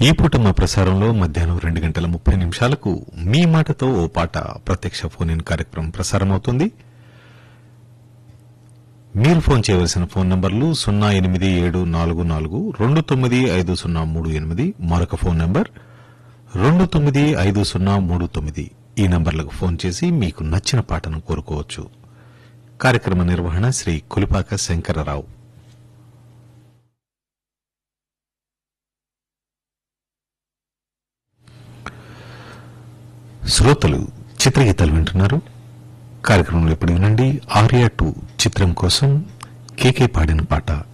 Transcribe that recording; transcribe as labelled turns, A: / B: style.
A: ఈ పూట మా ప్రసారంలో మధ్యాహ్నం రెండు గంటల ముప్పై నిమిషాలకు మీ మాటతో ఓ పాట ప్రత్యక్ష ఫోన్ ఇన్ కార్యక్రమం ప్రసారమవుతుంది మీరు ఫోన్ చేయవలసిన ఫోన్ నంబర్లు సున్నా ఎనిమిది ఏడు నాలుగు నాలుగు రెండు తొమ్మిది ఐదు సున్నా మూడు ఎనిమిది మరొక ఫోన్ నంబర్ రెండు తొమ్మిది ఐదు సున్నా మూడు తొమ్మిది ఈ నంబర్లకు ఫోన్ చేసి మీకు నచ్చిన పాటను కోరుకోవచ్చు కార్యక్రమ నిర్వహణ శ్రీ కులిపాక శంకరరావు శ్రోతలు చిత్రగీతాలు వింటున్నారు కార్యక్రమంలో ఇప్పుడు వినండి ఆర్యా టూ చిత్రం కోసం కేకే పాడిన పాట